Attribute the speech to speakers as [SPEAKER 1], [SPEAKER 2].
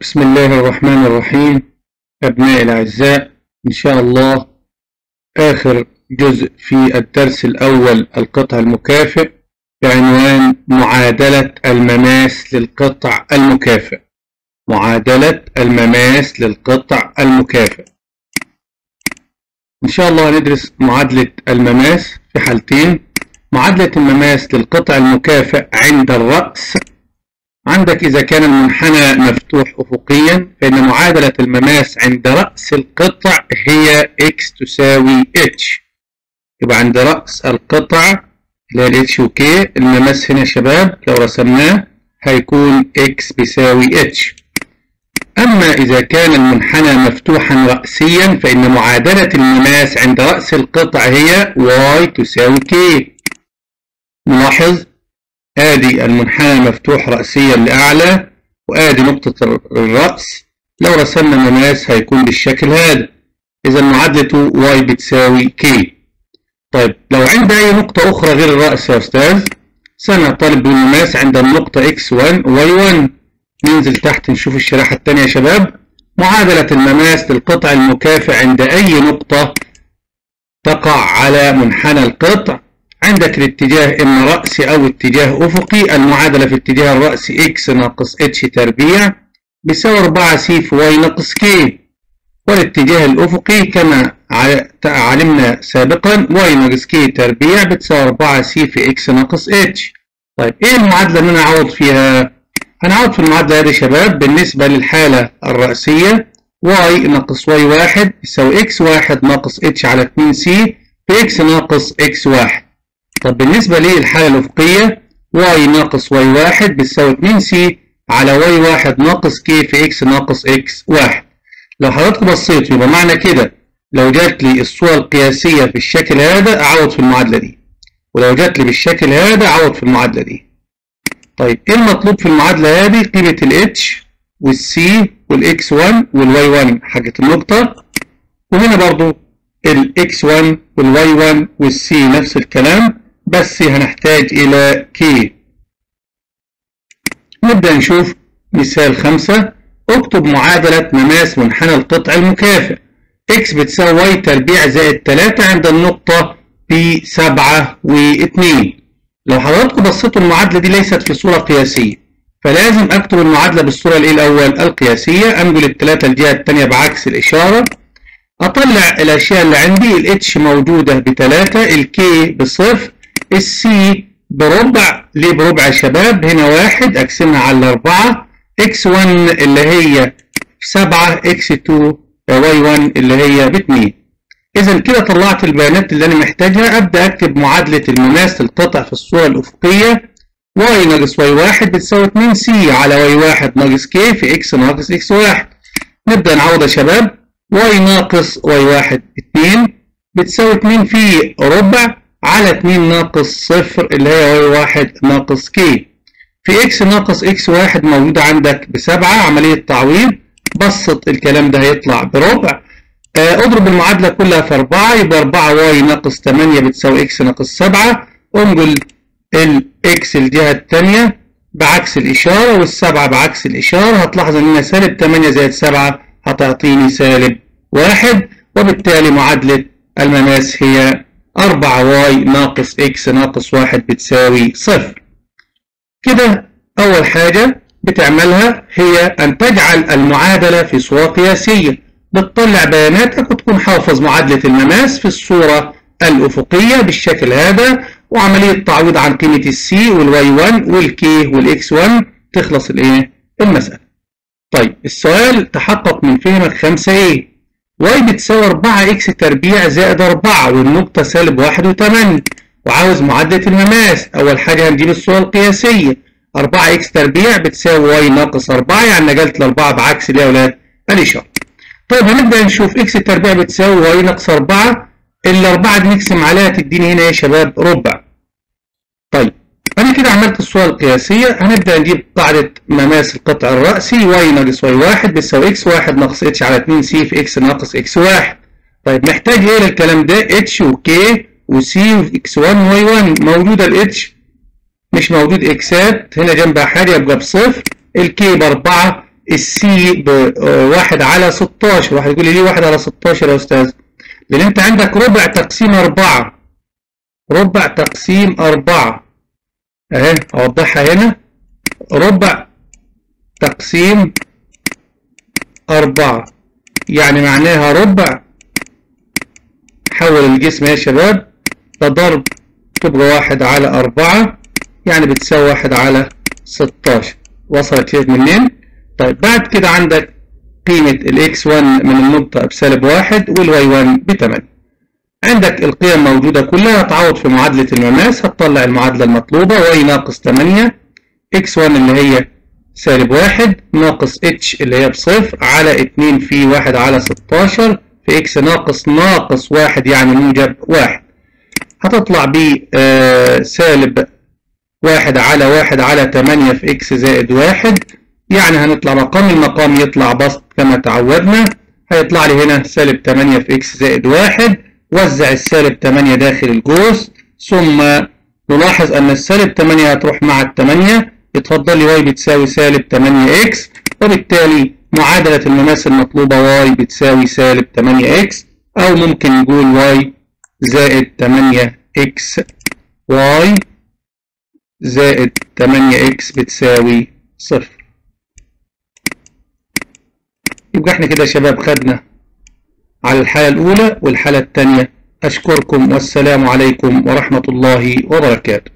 [SPEAKER 1] بسم الله الرحمن الرحيم أبنائي الأعزاء إن شاء الله آخر جزء في الدرس الأول القطع المكافئ بعنوان معادلة المماس للقطع المكافئ معادلة المماس للقطع المكافئ إن شاء الله هندرس معادلة المماس في حالتين معادلة المماس للقطع المكافئ عند الرأس عندك إذا كان المنحنى مفتوح أفقيا فإن معادلة المماس عند رأس القطع هي x تساوي h يبقى عند رأس القطع اللي هي ال h و k المماس هنا يا شباب لو رسمناه هيكون x بيساوي h أما إذا كان المنحنى مفتوحا رأسيا فإن معادلة المماس عند رأس القطع هي y تساوي k نلاحظ ادي المنحنى مفتوح رأسيا لأعلى وادي نقطة الرأس لو رسمنا مماس هيكون بالشكل هذا إذا معادلته y بتساوي k طيب لو عند أي نقطة أخرى غير الرأس يا أستاذ سنعترض بالمماس عند النقطة x1 y1 ننزل تحت نشوف الشريحة الثانية يا شباب معادلة المماس للقطع المكافئ عند أي نقطة تقع على منحنى القطع عندك الاتجاه إما رأسي أو اتجاه أفقي المعادلة في اتجاه الرأس x ناقص h تربيع بيساوي 4 c في y ناقص k والاتجاه الأفقي كما علمنا سابقا y ناقص k تربيع بتساوي 4 c في x ناقص h طيب إيه المعادلة اللي أنا أعوض فيها؟ هنعوض في المعادلة هذه يا شباب بالنسبة للحالة الرأسية y ناقص y1 يساوي x1 ناقص h على 2c في x ناقص x1 طب بالنسبة للحالة الأفقية y ناقص y1 بتساوي 2c على y1 ناقص k في x ناقص x1 لو حضرتك بصيت يبقى معنى كده لو جات لي الصورة القياسية بالشكل هذا أعوض في المعادلة دي ولو جات لي بالشكل هذا أعوض في المعادلة دي طيب إيه المطلوب في المعادلة هذه قيمة ال h وال c وال x1 وال y1 حاجة النقطة وهنا برضو ال x1 وال y1 وال c نفس الكلام بس هنحتاج إلى k نبدأ نشوف مثال خمسة اكتب معادلة مماس منحنى القطع المكافئ x بتساوي y تربيع زائد 3 عند النقطة ب 7 و2 لو حضراتكم بصيتوا المعادلة دي ليست في صورة قياسية فلازم اكتب المعادلة بالصورة الايه الأول القياسية انقل الثلاثة الجهة الثانية بعكس الإشارة أطلع الأشياء اللي عندي ال h موجودة بثلاثة ال k بصفر السي بربع ليه بربع يا شباب هنا واحد اقسمها على الاربعة x1 اللي هي سبعة x2 y1 اللي هي باتنين اذا كده طلعت البيانات اللي انا محتاجها ابدا اكتب معادلة المماس للقطع في الصورة الافقية y ناقص y1 بتساوي 2c على y1 ناقص k في x ناقص x1 نبدا نعوض يا شباب y ناقص y1 2 بتساوي 2 في ربع على 2 ناقص صفر اللي هي y واحد ناقص k في x ناقص x1 موجودة عندك بسبعة عملية تعويض بسط الكلام ده هيطلع بربع آه اضرب المعادلة كلها في 4 يبقى 4 y ناقص 8 بتساوي x ناقص 7 انقل ال x الجهة الثانية بعكس الإشارة والسبعة بعكس الإشارة هتلاحظ إن هنا سالب 8 زائد 7 هتعطيني سالب 1 وبالتالي معادلة المماس هي 4y ناقص x ناقص 1 بتساوي صفر كده أول حاجة بتعملها هي أن تجعل المعادلة في صورة قياسية بتطلع بياناتك وتكون حافظ معادلة المماس في الصورة الأفقية بالشكل هذا وعملية تعويض عن قيمة السي والواي 1 والكي والاكس 1 تخلص الايه المسألة طيب السؤال تحقق من فهمك خمسة ايه y بتساوي 4 اكس تربيع زائد 4 والنقطة سالب 1 و8 وعاوز معادلة المماس أول حاجة هنجيب الصورة القياسية 4 اكس تربيع بتساوي y ناقص 4 يعني نقلت الأربعة بعكس الايه يا ولاد؟ الإشارة. طيب هنبدأ نشوف اكس تربيع بتساوي y ناقص 4 الأربعة دي نقسم عليها تديني هنا يا شباب ربع. طيب أنا كده عملت الصورة القياسية هنبدأ نجيب قاعدة مماس القطع الرأسي y ناقص y1 بتساوي x1 ناقص h على 2c في x ناقص x1 طيب محتاج ايه للكلام ده h و k و c و x1 و y1 موجودة ال h مش موجود اكسات هنا جنبها حاجة يبقى بصفر ال k بأربعة السي بواحد على 16 واحد يقول لي ليه واحد على 16 يا أستاذ لأن أنت عندك ربع تقسيم أربعة ربع تقسيم أربعة أهي أوضحها هنا ربع تقسيم أربعة يعني معناها ربع حول الجسم يا شباب ده ضرب تبقى واحد على أربعة يعني بتساوي واحد على ستاشر وصلت هيك منين؟ طيب بعد كده عندك قيمة الاكس 1 من النقطة بسالب واحد والواي 1 بتمانية عندك القيم موجودة كلها تعوض في معادلة المماس هتطلع المعادلة المطلوبة واي ناقص 8 اكس 1 اللي هي سالب واحد ناقص اتش اللي هي بصفر على 2 في واحد على 16 في اكس ناقص ناقص واحد يعني موجب واحد هتطلع ب آه سالب واحد على واحد على 8 في اكس زائد واحد يعني هنطلع مقام المقام يطلع بسط كما تعودنا هيطلع لي هنا سالب 8 في اكس زائد واحد وزع السالب 8 داخل القوس ثم نلاحظ ان السالب 8 هتروح مع ال 8 يتفضل لي واي بتساوي سالب 8 اكس وبالتالي معادلة المماس المطلوبة واي بتساوي سالب 8 اكس او ممكن نقول واي زائد 8 اكس واي زائد 8 اكس بتساوي صفر يبقى احنا كده يا شباب خدنا على الحالة الأولى والحالة الثانية أشكركم والسلام عليكم ورحمة الله وبركاته